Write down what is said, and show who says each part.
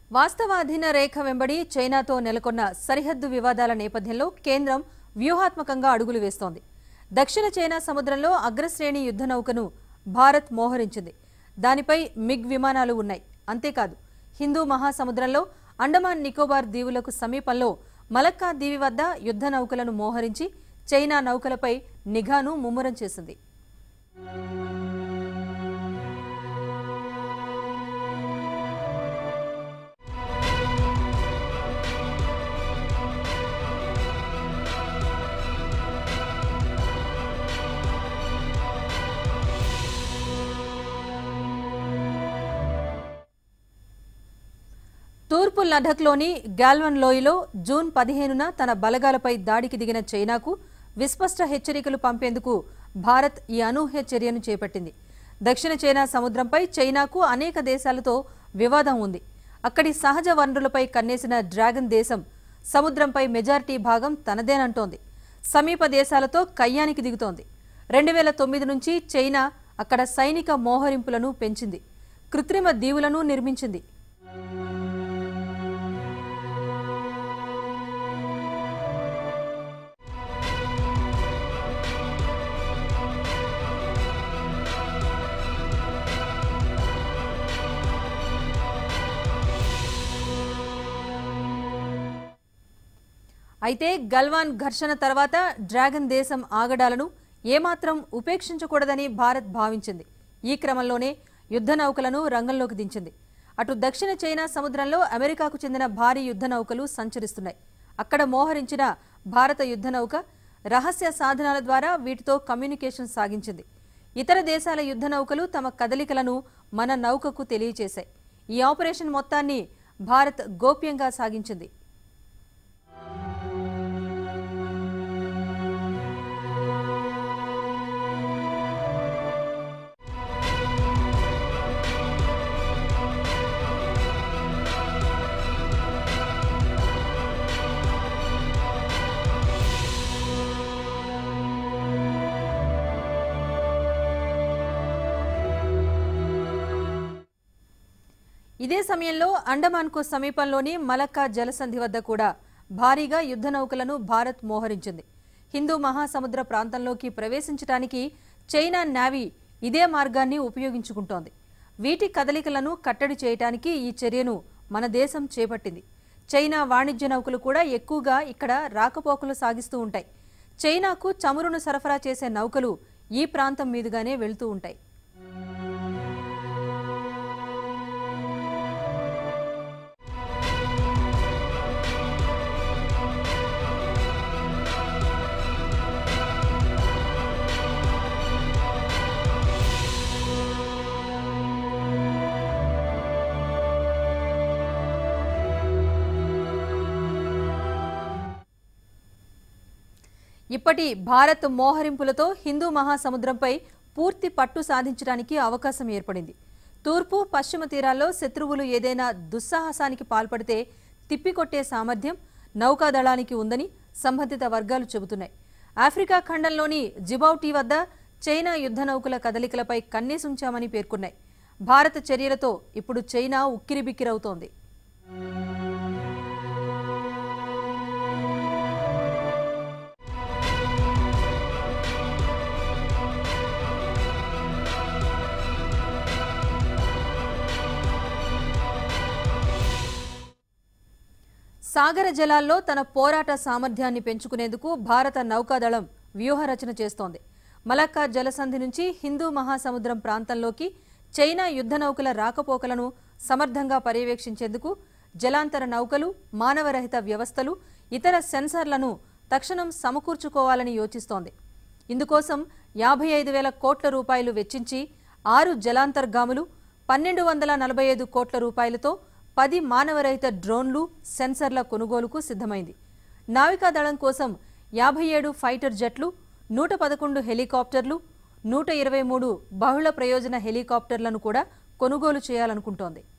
Speaker 1: వాస్తవాధీన రేఖ వెంబడి చైనాతో నెలకొన్న సరిహద్దు వివాదాల నేపథ్యంలో కేంద్రం వ్యూహాత్మకంగా అడుగులు వేస్తోంది దక్షిణ చైనా సముద్రంలో అగ్రశ్రేణి యుద్ధ నౌకను భారత్ మోహరించింది దానిపై మిగ్ విమానాలు ఉన్నాయి అంతేకాదు హిందూ మహాసముద్రంలో అండమాన్ నికోబార్ దీవులకు సమీపంలో మలక్కా దీవి వద్ద యుద్ధ నౌకలను మోహరించి చైనా నౌకలపై నిఘాను ముమ్మరం చేసింది తూర్పు లడఖ్లోని గాల్వన్ లోయలో జూన్ పదిహేనున తన బలగాలపై దాడికి దిగిన చైనాకు విస్పష్ట హెచ్చరికలు పంపేందుకు భారత్ ఈ అనూహ్య చర్యను చేపట్టింది దక్షిణ చైనా సముద్రంపై చైనాకు అనేక దేశాలతో వివాదం ఉంది అక్కడి సహజ వనరులపై కన్నేసిన డ్రాగన్ దేశం సముద్రంపై మెజారిటీ భాగం తనదేనంటోంది సమీప దేశాలతో కయ్యానికి దిగుతోంది రెండు వేల తొమ్మిది నుంచి చైనా అక్కడ సైనిక మోహరింపులను పెంచింది కృత్రిమ దీవులను నిర్మించింది అయితే గల్వాన్ ఘర్షణ తర్వాత డ్రాగన్ దేశం ఆగడాలను ఏమాత్రం ఉపేక్షించకూడదని భారత్ భావించింది ఈ క్రమంలోనే యుద్ధ నౌకలను రంగంలోకి దించింది అటు దక్షిణ చైనా సముద్రంలో అమెరికాకు చెందిన భారీ యుద్ధ నౌకలు సంచరిస్తున్నాయి అక్కడ మోహరించిన భారత యుద్ధ నౌక రహస్య సాధనాల ద్వారా వీటితో కమ్యూనికేషన్ సాగించింది ఇతర దేశాల యుద్ధ నౌకలు తమ కదలికలను మన నౌకకు తెలియచేశాయి ఈ ఆపరేషన్ మొత్తాన్ని భారత్ గోప్యంగా సాగించింది ఇదే సమయంలో అండమాన్కు సమీపంలోని మలక్కా జలసంధి వద్ద కూడా భారీగా యుద్ధ నౌకలను భారత్ మోహరించింది హిందూ మహాసముద్ర ప్రాంతంలోకి ప్రవేశించడానికి చైనా నావీ ఇదే మార్గాన్ని ఉపయోగించుకుంటోంది వీటి కదలికలను కట్టడి చేయడానికి ఈ చర్యను మన దేశం చేపట్టింది చైనా వాణిజ్య నౌకలు కూడా ఎక్కువగా ఇక్కడ రాకపోకలు సాగిస్తూ ఉంటాయి చైనాకు చమురును సరఫరా చేసే నౌకలు ఈ ప్రాంతం మీదుగానే వెళ్తూ ఉంటాయి ఇప్పటి భారత్ మోహరింపులతో హిందూ మహాసముద్రంపై పూర్తి పట్టు సాధించడానికి అవకాశం ఏర్పడింది తూర్పు పశ్చిమ తీరాల్లో శత్రువులు ఏదైనా దుస్సాహసానికి పాల్పడితే తిప్పికొట్టే సామర్థ్యం నౌకాదళానికి ఉందని సంబంధిత వర్గాలు చెబుతున్నాయి ఆఫ్రికా ఖండంలోని జిబౌటీ వద్ద చైనా యుద్ధ నౌకల కదలికలపై కన్నేసుంచామని పేర్కొన్నాయి భారత చర్యలతో ఇప్పుడు చైనా ఉక్కిరిబిక్కిరవుతోంది సాగర జలాల్లో తన పోరాట సామర్థ్యాన్ని పెంచుకునేందుకు భారత నౌకాదళం వ్యూహరచన చేస్తోంది మలక్కా జలసంధి నుంచి హిందూ మహాసముద్రం ప్రాంతంలోకి చైనా యుద్ధ నౌకల రాకపోకలను సమర్థంగా పర్యవేక్షించేందుకు జలాంతర నౌకలు మానవరహిత వ్యవస్థలు ఇతర సెన్సార్లను తక్షణం సమకూర్చుకోవాలని యోచిస్తోంది ఇందుకోసం యాభై ఐదు వేల కోట్ల రూపాయలు వెచ్చించి ఆరు జలాంతర్గాములు పన్నెండు వందల నలభై ఐదు కోట్ల రూపాయలతో పది మానవరహిత డ్రోన్లు సెన్సర్ల కొనుగోలుకు సిద్ధమైంది నావికాదళం కోసం యాభై ఏడు ఫైటర్ జెట్లు నూట పదకొండు హెలికాప్టర్లు నూట ఇరవై మూడు బహుళ ప్రయోజన హెలికాప్టర్లను కూడా కొనుగోలు చేయాలనుకుంటోంది